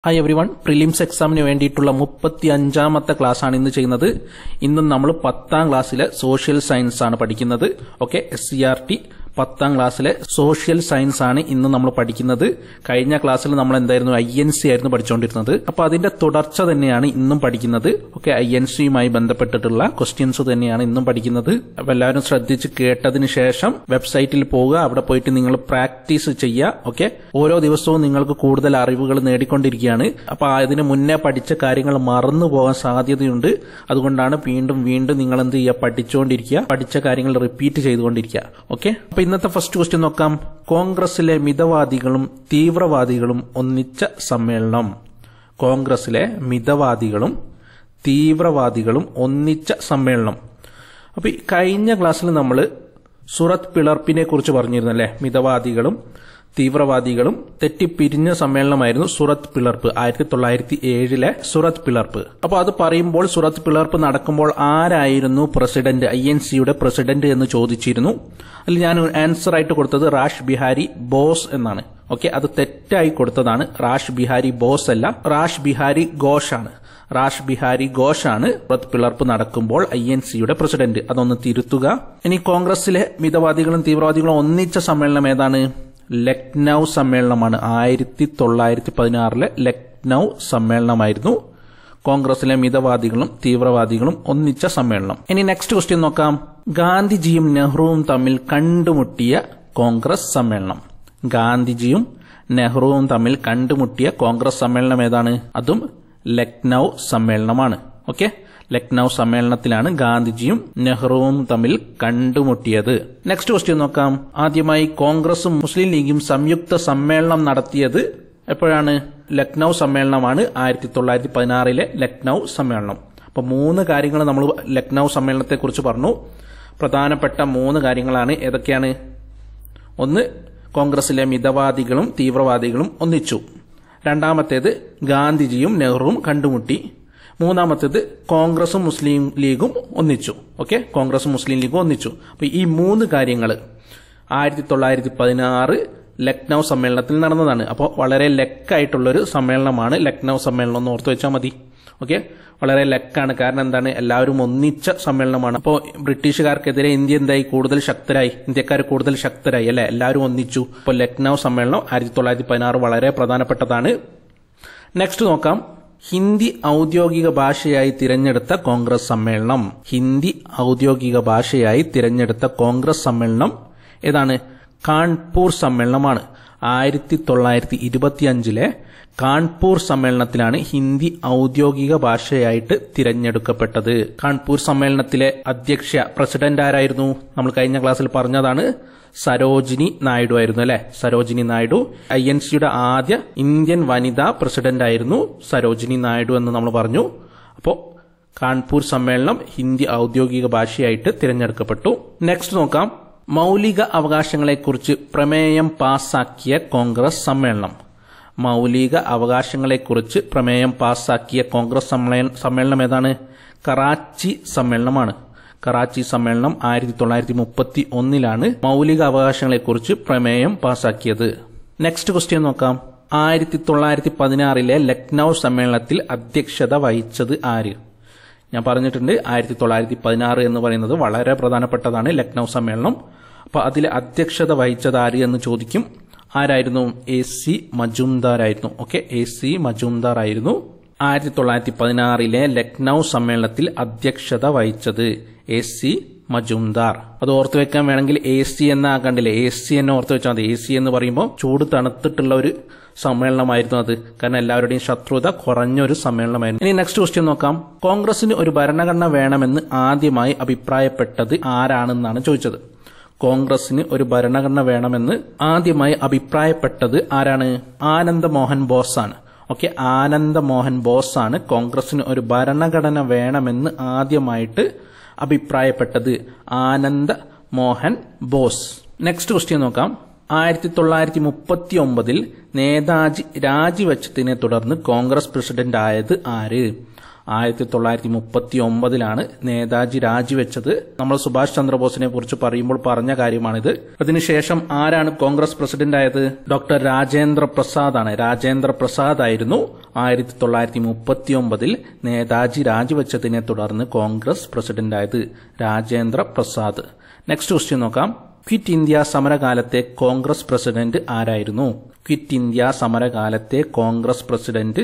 hi every one prelims എക്സാമിന് വേണ്ടിയിട്ടുള്ള മുപ്പത്തി അഞ്ചാമത്തെ ക്ലാസ് ആണ് ഇന്ന് ചെയ്യുന്നത് ഇന്നും നമ്മൾ പത്താം ക്ലാസ്സിലെ സോഷ്യൽ സയൻസ് ആണ് പഠിക്കുന്നത് okay S C R T പത്താം ക്ലാസ്സിലെ സോഷ്യൽ സയൻസ് ആണ് ഇന്ന് നമ്മൾ പഠിക്കുന്നത് കഴിഞ്ഞ ക്ലാസ്സിൽ നമ്മൾ എന്തായിരുന്നു ഐ എൻ സി ആയിരുന്നു പഠിച്ചുകൊണ്ടിരുന്നത് അപ്പൊ അതിന്റെ തുടർച്ച തന്നെയാണ് ഇന്നും പഠിക്കുന്നത് ഓക്കെ ഐ എൻ സിയുമായി ബന്ധപ്പെട്ടിട്ടുള്ള ക്വസ്റ്റ്യൻസ് തന്നെയാണ് ഇന്നും പഠിക്കുന്നത് അപ്പൊ എല്ലാവരും ശ്രദ്ധിച്ച് കേട്ടതിന് ശേഷം വെബ്സൈറ്റിൽ പോവുക അവിടെ പോയിട്ട് നിങ്ങൾ പ്രാക്ടീസ് ചെയ്യുക ഓക്കെ ഓരോ ദിവസവും നിങ്ങൾക്ക് കൂടുതൽ അറിവുകൾ നേടിക്കൊണ്ടിരിക്കുകയാണ് അപ്പൊ അതിന് മുന്നേ പഠിച്ച കാര്യങ്ങൾ മറന്നു പോകാൻ സാധ്യതയുണ്ട് അതുകൊണ്ടാണ് വീണ്ടും വീണ്ടും നിങ്ങൾ എന്ത് ചെയ്യുക പഠിച്ചുകൊണ്ടിരിക്കുക പഠിച്ച കാര്യങ്ങൾ റിപ്പീറ്റ് ചെയ്തുകൊണ്ടിരിക്കുക ഓക്കെ അപ്പൊ ഇന്നത്തെ ഫസ്റ്റ് ക്വസ്റ്റ്യൻ നോക്കാം കോൺഗ്രസിലെ മിതവാദികളും തീവ്രവാദികളും ഒന്നിച്ച സമ്മേളനം കോൺഗ്രസിലെ മിതവാദികളും തീവ്രവാദികളും ഒന്നിച്ച സമ്മേളനം അപ്പൊ ഈ കഴിഞ്ഞ ക്ലാസ്സിൽ നമ്മൾ സുറത്ത് പിളർപ്പിനെ കുറിച്ച് പറഞ്ഞിരുന്നു അല്ലെ മിതവാദികളും തീവ്രവാദികളും തെറ്റിപ്പിരിഞ്ഞ സമ്മേളനമായിരുന്നു സുറത്ത് പിളർപ്പ് ആയിരത്തി തൊള്ളായിരത്തി ഏഴിലെ സുറത്ത് പിളർപ്പ് അപ്പൊ അത് പറയുമ്പോൾ സുറത്ത് പിളർപ്പ് നടക്കുമ്പോൾ ആരായിരുന്നു പ്രസിഡന്റ് ഐ എൻ സിയുടെ പ്രസിഡന്റ് എന്ന് ചോദിച്ചിരുന്നു അതിൽ ഞാൻ ആൻസർ ആയിട്ട് കൊടുത്തത് റാഷ് ബിഹാരി ബോസ് എന്നാണ് ഓക്കെ അത് തെറ്റായി കൊടുത്തതാണ് റാഷ് ബിഹാരി ബോസ് അല്ല റാഷ് ബിഹാരി ഘോഷ് ആണ് റാഷ് ബിഹാരി ഘോഷാണ് സുറത്ത് പിളർപ്പ് നടക്കുമ്പോൾ ഐ എൻ സിയുടെ പ്രസിഡന്റ് അതൊന്ന് തിരുത്തുക ഇനി കോൺഗ്രസിലെ മിതവാദികളും തീവ്രവാദികളും ഒന്നിച്ച സമ്മേളനം ഏതാണ് ലക്നൌ സമ്മേളനമാണ് ആയിരത്തി തൊള്ളായിരത്തി പതിനാറിലെ ലക്നൌ സമ്മേളനമായിരുന്നു കോൺഗ്രസിലെ മിതവാദികളും തീവ്രവാദികളും ഒന്നിച്ച സമ്മേളനം ഇനി നെക്സ്റ്റ് ക്വസ്റ്റ്യൻ നോക്കാം ഗാന്ധിജിയും നെഹ്റുവും തമ്മിൽ കണ്ടുമുട്ടിയ കോൺഗ്രസ് സമ്മേളനം ഗാന്ധിജിയും നെഹ്റുവും തമ്മിൽ കണ്ടുമുട്ടിയ കോൺഗ്രസ് സമ്മേളനം ഏതാണ് അതും ലക്നൌ സമ്മേളനമാണ് ഓക്കെ ലക്നൌ സമ്മേളനത്തിലാണ് ഗാന്ധിജിയും നെഹ്റുവും തമ്മിൽ കണ്ടുമുട്ടിയത് നെക്സ്റ്റ് ക്വസ്റ്റ്യൻ നോക്കാം ആദ്യമായി കോൺഗ്രസും മുസ്ലിം ലീഗും സംയുക്ത സമ്മേളനം നടത്തിയത് എപ്പോഴാണ് ലക്നൌ സമ്മേളനമാണ് ആയിരത്തി തൊള്ളായിരത്തി പതിനാറിലെ ലക്നൌ സമ്മേളനം അപ്പൊ മൂന്ന് കാര്യങ്ങൾ നമ്മൾ ലക്നൌ സമ്മേളനത്തെ കുറിച്ച് പറഞ്ഞു പ്രധാനപ്പെട്ട മൂന്ന് കാര്യങ്ങളാണ് ഏതൊക്കെയാണ് ഒന്ന് കോൺഗ്രസിലെ മിതവാദികളും തീവ്രവാദികളും ഒന്നിച്ചു രണ്ടാമത്തേത് ഗാന്ധിജിയും നെഹ്റുവും കണ്ടുമുട്ടി മൂന്നാമത്തേത് കോൺഗ്രസും മുസ്ലിം ലീഗും ഒന്നിച്ചു ഓക്കെ കോൺഗ്രസും മുസ്ലിം ലീഗും ഒന്നിച്ചു അപ്പൊ ഈ മൂന്ന് കാര്യങ്ങൾ ആയിരത്തി തൊള്ളായിരത്തി പതിനാറ് ലക്നൌ സമ്മേളനത്തിൽ നടന്നതാണ് അപ്പോൾ വളരെ ലെക്കായിട്ടുള്ളൊരു സമ്മേളനമാണ് ലക്നൌ സമ്മേളനം എന്ന് ഓർത്തു വെച്ചാൽ മതി ഓക്കെ വളരെ ലെക്കാണ് കാരണം എന്താണ് എല്ലാവരും ഒന്നിച്ച സമ്മേളനമാണ് അപ്പോൾ ബ്രിട്ടീഷുകാർക്കെതിരെ ഇന്ത്യ എന്തായി കൂടുതൽ ശക്തരായി ഇന്ത്യക്കാർ കൂടുതൽ ശക്തരായി അല്ലെ എല്ലാവരും ഒന്നിച്ചു അപ്പോൾ ലക്നൌ സമ്മേളനം ആയിരത്തി തൊള്ളായിരത്തി പതിനാറ് വളരെ പ്രധാനപ്പെട്ടതാണ് നെക്സ്റ്റ് നോക്കാം ഹിന്ദി ഔദ്യോഗിക ഭാഷയായി തിരഞ്ഞെടുത്ത കോൺഗ്രസ് സമ്മേളനം ഹിന്ദി ഔദ്യോഗിക ഭാഷയായി തിരഞ്ഞെടുത്ത കോൺഗ്രസ് സമ്മേളനം ഏതാണ് കാൺപൂർ സമ്മേളനമാണ് ആയിരത്തി തൊള്ളായിരത്തി ഇരുപത്തിയഞ്ചിലെ കാൺപൂർ സമ്മേളനത്തിലാണ് ഹിന്ദി ഔദ്യോഗിക ഭാഷയായിട്ട് തിരഞ്ഞെടുക്കപ്പെട്ടത് കാൺപൂർ സമ്മേളനത്തിലെ അധ്യക്ഷ പ്രസിഡന്റ് ആരായിരുന്നു നമ്മൾ കഴിഞ്ഞ ക്ലാസ്സിൽ പറഞ്ഞതാണ് സരോജിനി നായിഡു ആയിരുന്നു അല്ലെ സരോജിനി നായിഡു ഐ എൻ സിയുടെ ആദ്യ ഇന്ത്യൻ വനിതാ പ്രസിഡന്റ് ആയിരുന്നു സരോജിനി നായിഡു എന്ന് നമ്മൾ പറഞ്ഞു അപ്പോൾ കാൺപൂർ സമ്മേളനം ഹിന്ദി ഔദ്യോഗിക ഭാഷയായിട്ട് തിരഞ്ഞെടുക്കപ്പെട്ടു നെക്സ്റ്റ് നോക്കാം മൗലിക അവകാശങ്ങളെക്കുറിച്ച് പ്രമേയം പാസാക്കിയ കോൺഗ്രസ് സമ്മേളനം മൗലിക അവകാശങ്ങളെക്കുറിച്ച് പ്രമേയം പാസാക്കിയ കോൺഗ്രസ് സമ്മേളനം ഏതാണ് കറാച്ചി സമ്മേളനമാണ് കറാച്ചി സമ്മേളനം ആയിരത്തി തൊള്ളായിരത്തി മുപ്പത്തി ഒന്നിലാണ് മൗലിക അവകാശങ്ങളെക്കുറിച്ച് പ്രമേയം പാസാക്കിയത് നെക്സ്റ്റ് ക്വസ്റ്റ്യൻ നോക്കാം ആയിരത്തി തൊള്ളായിരത്തി പതിനാറിലെ ലക്നൌ സമ്മേളനത്തിൽ അധ്യക്ഷത വഹിച്ചത് ആര് ഞാൻ പറഞ്ഞിട്ടുണ്ട് ആയിരത്തി തൊള്ളായിരത്തി പതിനാറ് എന്ന് പറയുന്നത് വളരെ പ്രധാനപ്പെട്ടതാണ് ലക്നൌ സമ്മേളനം അപ്പൊ അതിൽ അധ്യക്ഷത വഹിച്ചത് ആര് എന്ന് ചോദിക്കും ആരായിരുന്നു എ സി മജുംദാർ ആയിരുന്നു ഓക്കെ എ സി മജുംദാർ ആയിരുന്നു ആയിരത്തി തൊള്ളായിരത്തി പതിനാറിലെ ലക്നൌ സമ്മേളനത്തിൽ അധ്യക്ഷത വഹിച്ചത് എ സി മജുംദാർ അത് ഓർത്തു വെക്കാൻ വേണമെങ്കിൽ എ സി എന്ന കണ്ടില്ലേ എ സി എന്നെ ഓർത്തു വെച്ചാൽ മതി എ സി എന്ന് പറയുമ്പോൾ ചൂട് തണുത്തിട്ടുള്ള ഒരു സമ്മേളനമായിരുന്നു അത് കാരണം എല്ലാവരുടെയും ശത്രുത കുറഞ്ഞ ഒരു സമ്മേളനമായിരുന്നു ഇനി നെക്സ്റ്റ് ക്വസ്റ്റ്യൻ നോക്കാം കോൺഗ്രസിന് ഒരു ഭരണഘടന വേണമെന്ന് ആദ്യമായി അഭിപ്രായപ്പെട്ടത് ആരാണെന്നാണ് ചോദിച്ചത് കോൺഗ്രസിന് ഒരു ഭരണഘടന വേണമെന്ന് ആദ്യമായി അഭിപ്രായപ്പെട്ടത് ആരാണ് ആനന്ദ മോഹൻ ബോസ് ആണ് ഓക്കെ ആനന്ദ മോഹൻ ബോസ് ആണ് കോൺഗ്രസിന് ഒരു ഭരണഘടന വേണമെന്ന് ആദ്യമായിട്ട് അഭിപ്രായപ്പെട്ടത് ആനന്ദ മോഹൻ ബോസ് നെക്സ്റ്റ് ക്വസ്റ്റ്യൻ നോക്കാം ആയിരത്തി തൊള്ളായിരത്തി മുപ്പത്തി ഒമ്പതിൽ നേതാജി രാജിവെച്ചതിനെ തുടർന്ന് കോൺഗ്രസ് പ്രസിഡന്റ് ആയത് ആര് ആയിരത്തി തൊള്ളായിരത്തി മുപ്പത്തി ഒമ്പതിലാണ് നേതാജി രാജിവെച്ചത് നമ്മൾ സുഭാഷ് ചന്ദ്രബോസിനെ കുറിച്ച് പറയുമ്പോൾ പറഞ്ഞ കാര്യമാണിത് അതിനുശേഷം ആരാണ് കോൺഗ്രസ് പ്രസിഡന്റ് ആയത് ഡോക്ടർ രാജേന്ദ്ര പ്രസാദ് ആണ് രാജേന്ദ്ര പ്രസാദ് ആയിരുന്നു ആയിരത്തി തൊള്ളായിരത്തി മുപ്പത്തി ഒമ്പതിൽ നേതാജി രാജിവെച്ചതിനെ തുടർന്ന് കോൺഗ്രസ് പ്രസിഡന്റ് ആയത് രാജേന്ദ്ര പ്രസാദ് നെക്സ്റ്റ് ക്വസ്റ്റ്യൻ നോക്കാം ക്വിറ്റ് ഇന്ത്യ സമരകാലത്തെ കോൺഗ്രസ് പ്രസിഡന്റ് ആരായിരുന്നു ക്വിറ്റ് ഇന്ത്യ സമരകാലത്തെ കോൺഗ്രസ് പ്രസിഡന്റ്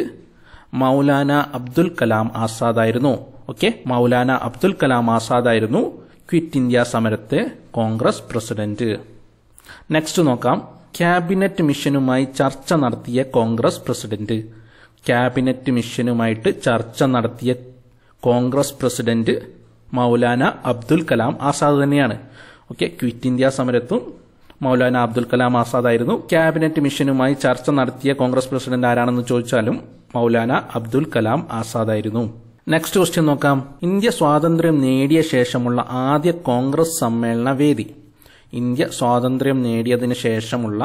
മൗലാന അബ്ദുൽ കലാം ആസാദ് ആയിരുന്നു ഓക്കെ മൗലാന അബ്ദുൽ കലാം ആസാദ് ആയിരുന്നു ക്വിറ്റ് ഇന്ത്യ സമരത്തെ കോൺഗ്രസ് പ്രസിഡന്റ് നെക്സ്റ്റ് നോക്കാം ക്യാബിനറ്റ് മിഷനുമായി ചർച്ച നടത്തിയ കോൺഗ്രസ് പ്രസിഡന്റ് ക്യാബിനറ്റ് മിഷനുമായിട്ട് ചർച്ച നടത്തിയ കോൺഗ്രസ് പ്രസിഡന്റ് മൗലാന അബ്ദുൽ കലാം ആസാദ് തന്നെയാണ് ഓക്കെ ക്വിറ്റ് ഇന്ത്യ സമരത്തും മൗലാന അബ്ദുൽ കലാം ആസാദ് ആയിരുന്നു ക്യാബിനറ്റ് മിഷനുമായി ചർച്ച നടത്തിയ കോൺഗ്രസ് പ്രസിഡന്റ് ആരാണെന്ന് ചോദിച്ചാലും മൗലാന അബ്ദുൽ കലാം ആസാദ് ആയിരുന്നു നെക്സ്റ്റ് ക്വസ്റ്റ്യൻ നോക്കാം ഇന്ത്യ സ്വാതന്ത്ര്യം നേടിയ ശേഷമുള്ള ആദ്യ കോൺഗ്രസ് സമ്മേളന വേദി ഇന്ത്യ സ്വാതന്ത്ര്യം നേടിയതിനു ശേഷമുള്ള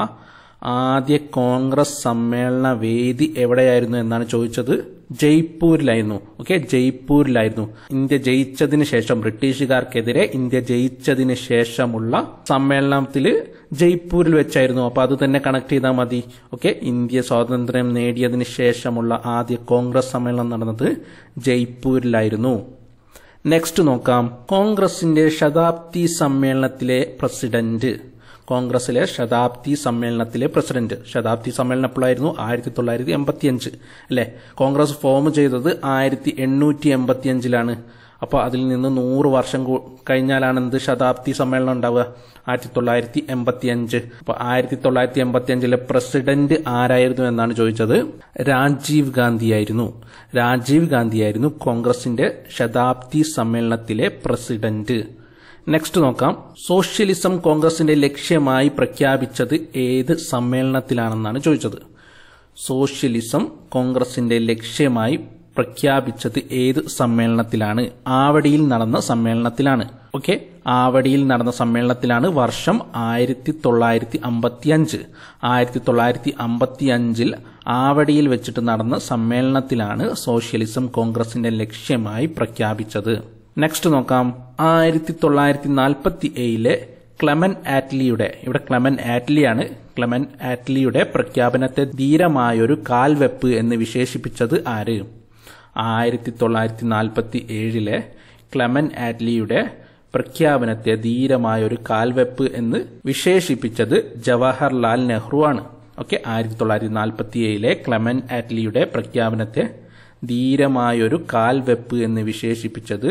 ആദ്യ കോൺഗ്രസ് സമ്മേളന വേദി എവിടെയായിരുന്നു എന്നാണ് ചോദിച്ചത് ജയ്പൂരിലായിരുന്നു ഓക്കെ ജയ്പൂരിലായിരുന്നു ഇന്ത്യ ജയിച്ചതിന് ശേഷം ബ്രിട്ടീഷുകാർക്കെതിരെ ഇന്ത്യ ജയിച്ചതിന് ശേഷമുള്ള സമ്മേളനത്തിൽ ജയ്പൂരിൽ വെച്ചായിരുന്നു അപ്പൊ അത് തന്നെ കണക്ട് ചെയ്താൽ മതി ഓക്കെ ഇന്ത്യ സ്വാതന്ത്ര്യം നേടിയതിന് ശേഷമുള്ള ആദ്യ കോൺഗ്രസ് സമ്മേളനം നടന്നത് ജയ്പൂരിലായിരുന്നു നെക്സ്റ്റ് നോക്കാം കോൺഗ്രസിന്റെ ശതാബ്ദി സമ്മേളനത്തിലെ പ്രസിഡന്റ് കോൺഗ്രസിലെ ശതാബ്ദി സമ്മേളനത്തിലെ പ്രസിഡന്റ് ശതാബ്ദി സമ്മേളനം എപ്പോഴായിരുന്നു ആയിരത്തി തൊള്ളായിരത്തി എൺപത്തി അഞ്ച് അല്ലെ കോൺഗ്രസ് ഫോം ചെയ്തത് ആയിരത്തി എണ്ണൂറ്റി എൺപത്തി അഞ്ചിലാണ് അപ്പോൾ അതിൽ നിന്ന് നൂറ് വർഷം കൂ- കഴിഞ്ഞാലാണ് എന്ത് ശതാബ്ദി സമ്മേളനം ഉണ്ടാവുക ആയിരത്തി തൊള്ളായിരത്തി എൺപത്തി അഞ്ച് അപ്പോൾ ആയിരത്തി തൊള്ളായിരത്തി എൺപത്തി അഞ്ചിലെ പ്രസിഡന്റ് ആരായിരുന്നു എന്നാണ് ചോദിച്ചത് രാജീവ് ഗാന്ധി ആയിരുന്നു രാജീവ് ഗാന്ധിയായിരുന്നു കോൺഗ്രസിന്റെ ശതാബ്ദി സമ്മേളനത്തിലെ പ്രസിഡന്റ് നെക്സ്റ്റ് നോക്കാം സോഷ്യലിസം കോൺഗ്രസിന്റെ ലക്ഷ്യമായി പ്രഖ്യാപിച്ചത് ഏത് സമ്മേളനത്തിലാണെന്നാണ് ചോദിച്ചത് സോഷ്യലിസം കോൺഗ്രസിന്റെ ലക്ഷ്യമായി പ്രഖ്യാപിച്ചത് ഏത് സമ്മേളനത്തിലാണ് ആവടിയിൽ നടന്ന സമ്മേളനത്തിലാണ് ഓക്കെ ആവടിയിൽ നടന്ന സമ്മേളനത്തിലാണ് വർഷം ആയിരത്തി തൊള്ളായിരത്തി അമ്പത്തി അഞ്ച് ആയിരത്തി തൊള്ളായിരത്തി അമ്പത്തി അഞ്ചിൽ ആവടിയിൽ വെച്ചിട്ട് നടന്ന സമ്മേളനത്തിലാണ് സോഷ്യലിസം കോൺഗ്രസിന്റെ ലക്ഷ്യമായി പ്രഖ്യാപിച്ചത് നെക്സ്റ്റ് നോക്കാം ആയിരത്തി തൊള്ളായിരത്തി നാൽപ്പത്തി ഏഴിലെ ക്ലെമൻ ആറ്റ്ലിയുടെ ഇവിടെ ക്ലെമൻ ആറ്റ്ലിയാണ് ക്ലെമൻ ആറ്റ്ലിയുടെ പ്രഖ്യാപനത്തെ ധീരമായൊരു കാൽവെപ്പ് എന്ന് വിശേഷിപ്പിച്ചത് ആര് ആയിരത്തി തൊള്ളായിരത്തി നാൽപ്പത്തി ഏഴിലെ ക്ലെമൻ ആറ്റ്ലിയുടെ പ്രഖ്യാപനത്തെ ധീരമായൊരു കാൽവെപ്പ് എന്ന് വിശേഷിപ്പിച്ചത് ജവഹർലാൽ നെഹ്റു ആണ് ഓക്കെ ആയിരത്തി തൊള്ളായിരത്തി നാൽപ്പത്തി ഏഴിലെ ക്ലെമൻ ആറ്റ്ലിയുടെ പ്രഖ്യാപനത്തെ ധീരമായൊരു കാൽവെപ്പ് എന്ന് വിശേഷിപ്പിച്ചത്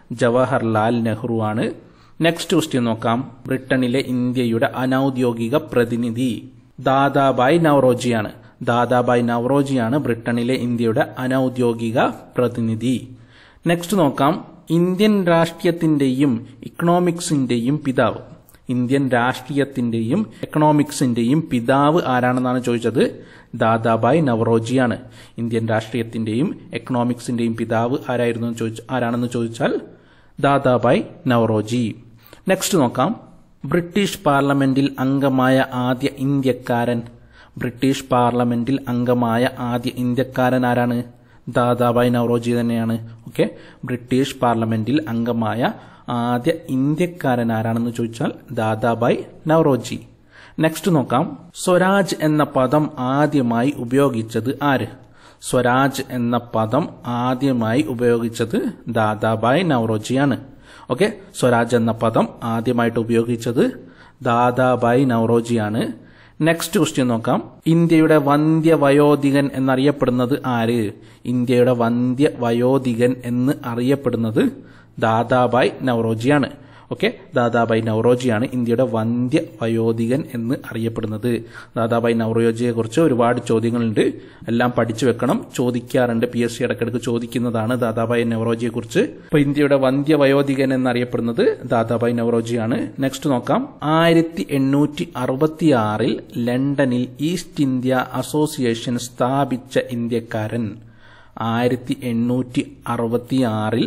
ജവഹർലാൽ നെഹ്റു ആണ് നെക്സ്റ്റ് ക്വസ്റ്റ്യൻ നോക്കാം ബ്രിട്ടനിലെ ഇന്ത്യയുടെ അനൌദ്യോഗിക പ്രതിനിധി ദാദാബായ് നവറോജിയാണ് ദാദാബായ് നവറോജിയാണ് ബ്രിട്ടനിലെ ഇന്ത്യയുടെ അനൌദ്യോഗിക പ്രതിനിധി നെക്സ്റ്റ് നോക്കാം ഇന്ത്യൻ രാഷ്ട്രീയത്തിന്റെയും ഇക്കണോമിക്സിന്റെയും പിതാവ് ഇന്ത്യൻ രാഷ്ട്രീയത്തിന്റെയും എക്കണോമിക്സിന്റെയും പിതാവ് ആരാണെന്നാണ് ചോദിച്ചത് ദാദാബായ് നവറോജിയാണ് ഇന്ത്യൻ രാഷ്ട്രീയത്തിന്റെയും എക്കണോമിക്സിന്റെയും പിതാവ് ആരായിരുന്നു എന്ന് ചോദിച്ച ആരാണെന്ന് ചോദിച്ചാൽ ദാദാബായ് നവറോജി നെക്സ്റ്റ് നോക്കാം ബ്രിട്ടീഷ് പാർലമെന്റിൽ അംഗമായ ആദ്യ ഇന്ത്യക്കാരൻ ബ്രിട്ടീഷ് പാർലമെന്റിൽ അംഗമായ ആദ്യ ഇന്ത്യക്കാരൻ ആരാണ് ദാദാബായ് നവറോജി തന്നെയാണ് ഓക്കെ ബ്രിട്ടീഷ് പാർലമെന്റിൽ അംഗമായ ആദ്യ ഇന്ത്യക്കാരൻ ആരാണെന്ന് ചോദിച്ചാൽ ദാദാബായ് നവറോജി നെക്സ്റ്റ് നോക്കാം സ്വരാജ് എന്ന പദം ആദ്യമായി ഉപയോഗിച്ചത് ആര് സ്വരാജ് എന്ന പദം ആദ്യമായി ഉപയോഗിച്ചത് ദാദാബായ് നവറോജിയാണ് ഓക്കെ സ്വരാജ് എന്ന പദം ആദ്യമായിട്ട് ഉപയോഗിച്ചത് ദാദാബായ് നവറോജിയാണ് നെക്സ്റ്റ് ക്വസ്റ്റ്യൻ നോക്കാം ഇന്ത്യയുടെ വന്ധ്യ വയോധികൻ എന്നറിയപ്പെടുന്നത് ആര് ഇന്ത്യയുടെ വന്ധ്യ വയോധികൻ എന്ന് അറിയപ്പെടുന്നത് ദാദാബായ് നവറോജിയാണ് ഓക്കെ ദാദാബായ് നവറോജിയാണ് ഇന്ത്യയുടെ വന്ധ്യ വയോധികൻ എന്ന് അറിയപ്പെടുന്നത് ദാദാബായ് നവറോജിയെ കുറിച്ച് ഒരുപാട് ചോദ്യങ്ങളുണ്ട് എല്ലാം പഠിച്ചു വെക്കണം ചോദിക്കാറുണ്ട് പി എസ് സി ഇടയ്ക്കിടയ്ക്ക് ചോദിക്കുന്നതാണ് ദാദാബായ് നവറോജിയെ കുറിച്ച് ഇപ്പൊ ഇന്ത്യയുടെ വന്ധ്യ വയോധികൻ എന്നറിയപ്പെടുന്നത് ദാദാബായ് നവറോജിയാണ് നെക്സ്റ്റ് നോക്കാം ആയിരത്തി എണ്ണൂറ്റി അറുപത്തി ആറിൽ ലണ്ടനിൽ ഈസ്റ്റ് ഇന്ത്യ അസോസിയേഷൻ സ്ഥാപിച്ച ഇന്ത്യക്കാരൻ ആയിരത്തി എണ്ണൂറ്റി അറുപത്തി ആറിൽ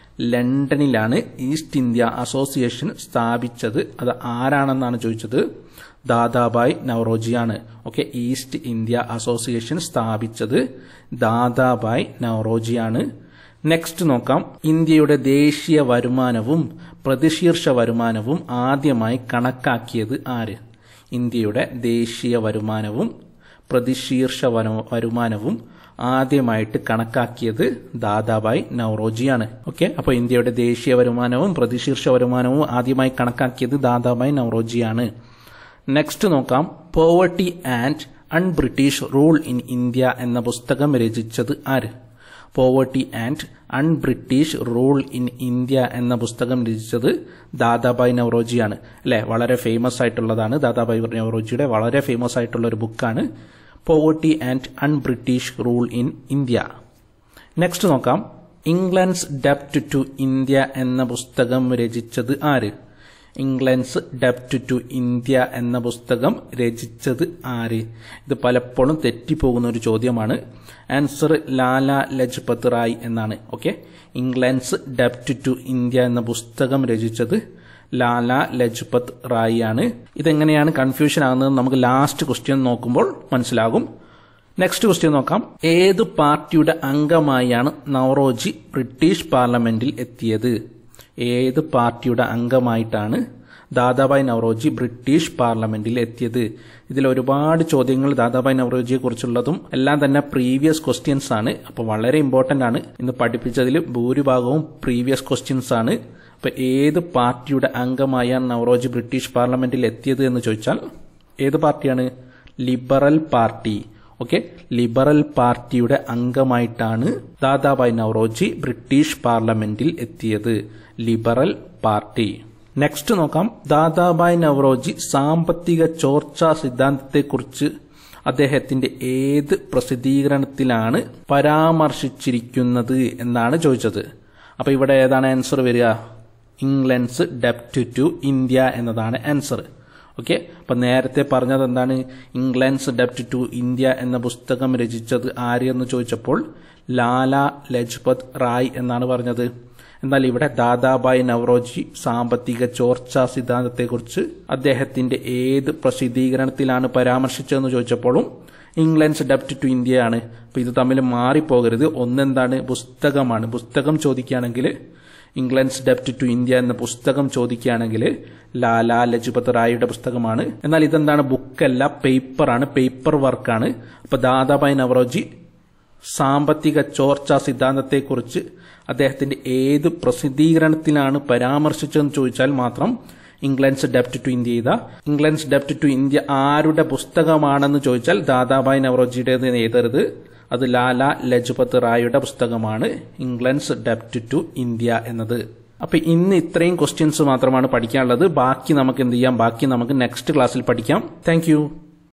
ലണ്ടനിലാണ് ഈസ്റ്റ് ഇന്ത്യ അസോസിയേഷൻ സ്ഥാപിച്ചത് അത് ആരാണെന്നാണ് ചോദിച്ചത് ദാദാബായ് നവറോജിയാണ് ഓക്കെ ഈസ്റ്റ് ഇന്ത്യ അസോസിയേഷൻ സ്ഥാപിച്ചത് ദാദാബായ് നവറോജിയാണ് നെക്സ്റ്റ് നോക്കാം ഇന്ത്യയുടെ ദേശീയ വരുമാനവും പ്രതിശീർഷ വരുമാനവും ആദ്യമായി കണക്കാക്കിയത് ആര് ഇന്ത്യയുടെ ദേശീയ വരുമാനവും പ്രതിശീർഷ വന- വരുമാനവും ആദ്യമായിട്ട് കണക്കാക്കിയത് ദാദാബായ് നവറോജിയാണ് ഓക്കെ അപ്പോൾ ഇന്ത്യയുടെ ദേശീയ വരുമാനവും പ്രതിശീർഷ വരുമാനവും ആദ്യമായി കണക്കാക്കിയത് ദാദാബായ് നവറോജിയാണ് നെക്സ്റ്റ് നോക്കാം poverty and un-British rule in India എന്ന പുസ്തകം രചിച്ചത് ആര് poverty and un-British rule in India എന്ന പുസ്തകം രചിച്ചത് ദാദാബായ് നവറോജിയാണ് അല്ലെ വളരെ ഫേമസ് ആയിട്ടുള്ളതാണ് ദാദാബായ് നവറോജിയുടെ വളരെ ഫേമസ് ആയിട്ടുള്ള ഒരു ബുക്കാണ് poverty and un-British rule in India next നോക്കാം ഇംഗ്ലണ്ട്സ് ഡെപ്റ്റ് ടു ഇന്ത്യ എന്ന പുസ്തകം രചിച്ചത് ആര് ഇംഗ്ലണ്ട്സ് ഡെപ്റ്റ് ടു ഇന്ത്യ എന്ന പുസ്തകം രചിച്ചത് ആര് ഇത് പലപ്പോഴും തെറ്റിപ്പോകുന്ന ഒരു ചോദ്യമാണ് ആൻസർ ലാല ലജ്പത് റായ് എന്നാണ് ഓക്കെ ഇംഗ്ലണ്ട്സ് ഡെപ്റ്റ് ടു ഇന്ത്യ എന്ന പുസ്തകം രചിച്ചത് ലാല ലജ്പത് റായ് ആണ് ഇതെങ്ങനെയാണ് കൺഫ്യൂഷൻ ആകുന്നത് നമുക്ക് ലാസ്റ്റ് ക്വസ്റ്റ്യൻ നോക്കുമ്പോൾ മനസ്സിലാകും നെക്സ്റ്റ് ക്വസ്റ്റ്യൻ നോക്കാം ഏത് പാർട്ടിയുടെ അംഗമായാണ് നവറോജി ബ്രിട്ടീഷ് പാർലമെന്റിൽ എത്തിയത് ഏത് പാർട്ടിയുടെ അംഗമായിട്ടാണ് ദാദാബായ് നവറോജി ബ്രിട്ടീഷ് പാർലമെന്റിൽ എത്തിയത് ഇതിൽ ഒരുപാട് ചോദ്യങ്ങൾ ദാദാബായ് നവറോജിയെ കുറിച്ചുള്ളതും എല്ലാം തന്നെ പ്രീവിയസ് ക്വസ്റ്റ്യൻസ് ആണ് അപ്പോൾ വളരെ ഇമ്പോർട്ടന്റ് ആണ് ഇന്ന് പഠിപ്പിച്ചതിൽ ഭൂരിഭാഗവും പ്രീവിയസ് ക്വസ്റ്റ്യൻസ് ആണ് അപ്പൊ ഏത് പാർട്ടിയുടെ അംഗമായാണ് നവറോജി ബ്രിട്ടീഷ് പാർലമെന്റിൽ എത്തിയത് എന്ന് ചോദിച്ചാൽ ഏത് പാർട്ടിയാണ് ലിബറൽ പാർട്ടി ഓക്കെ ലിബറൽ പാർട്ടിയുടെ അംഗമായിട്ടാണ് ദാദാബായ് നവറോജി ബ്രിട്ടീഷ് പാർലമെന്റിൽ എത്തിയത് ലിബറൽ പാർട്ടി നെക്സ്റ്റ് നോക്കാം ദാദാബായ് നവറോജി സാമ്പത്തിക ചോർച്ചാ സിദ്ധാന്തത്തെക്കുറിച്ച് അദ്ദേഹത്തിന്റെ ഏത് പ്രസിദ്ധീകരണത്തിലാണ് പരാമർശിച്ചിരിക്കുന്നത് എന്നാണ് ചോദിച്ചത് അപ്പൊ ഇവിടെ ഏതാണ് ആൻസർ വരിക ഇംഗ്ലണ്ട്സ് ഡെപ്റ്റ് ടു ഇന്ത്യ എന്നതാണ് ആൻസർ ഓക്കെ അപ്പൊ നേരത്തെ പറഞ്ഞത് എന്താണ് ഇംഗ്ലണ്ട്സ് ഡെപ്റ്റ് ടു ഇന്ത്യ എന്ന പുസ്തകം രചിച്ചത് ആര് എന്ന് ചോദിച്ചപ്പോൾ ലാല ലജ്പത് റായ് എന്നാണ് പറഞ്ഞത് എന്നാൽ ഇവിടെ ദാദാബായ് നവറോജി സാമ്പത്തിക ചോർച്ചാ സിദ്ധാന്തത്തെക്കുറിച്ച് അദ്ദേഹത്തിന്റെ ഏത് പ്രസിദ്ധീകരണത്തിലാണ് പരാമർശിച്ചതെന്ന് ചോദിച്ചപ്പോഴും ഇംഗ്ലണ്ട്സ് ഡെപ്റ്റ് ടു ഇന്ത്യയാണ് അപ്പൊ ഇത് തമ്മിൽ മാറിപ്പോകരുത് ഒന്നെന്താണ് പുസ്തകമാണ് പുസ്തകം ചോദിക്കുകയാണെങ്കിൽ ഇംഗ്ലണ്ട്സ് ഡെപ്റ്റ് ടു ഇന്ത്യ എന്ന പുസ്തകം ചോദിക്കുകയാണെങ്കിൽ ലാലാ ലജ്പത് റായിയുടെ പുസ്തകമാണ് എന്നാൽ ഇതെന്താണ് ബുക്കല്ല പേപ്പറാണ് പേപ്പർ വർക്കാണ് അപ്പൊ ദാദാബായ് നവറോജി സാമ്പത്തിക ചോർച്ചാ സിദ്ധാന്തത്തെക്കുറിച്ച് അദ്ദേഹത്തിന്റെ ഏത് പ്രസിദ്ധീകരണത്തിലാണ് പരാമർശിച്ചതെന്ന് ചോദിച്ചാൽ മാത്രം ഇംഗ്ലണ്ട്സ് ഡെപ്റ്റ് ടു ഇന്ത്യ ചെയ്ത ഇംഗ്ലണ്ട്സ് ഡെപ്റ്റ് ടു ഇന്ത്യ ആരുടെ പുസ്തകമാണെന്ന് ചോദിച്ചാൽ ദാദാബായ് നവറോജിയുടേത് എഴുതരുത് അത് ലാല ലജ്പത് റായിയുടെ പുസ്തകമാണ് ഇംഗ്ലണ്ട്സ് ഡെപ്റ്റ് ടു ഇന്ത്യ എന്നത് അപ്പൊ ഇന്ന് ഇത്രയും ക്വസ്റ്റ്യൻസ് മാത്രമാണ് പഠിക്കാനുള്ളത് ബാക്കി നമുക്ക് എന്ത് ചെയ്യാം ബാക്കി നമുക്ക് നെക്സ്റ്റ് ക്ലാസ്സിൽ പഠിക്കാം താങ്ക്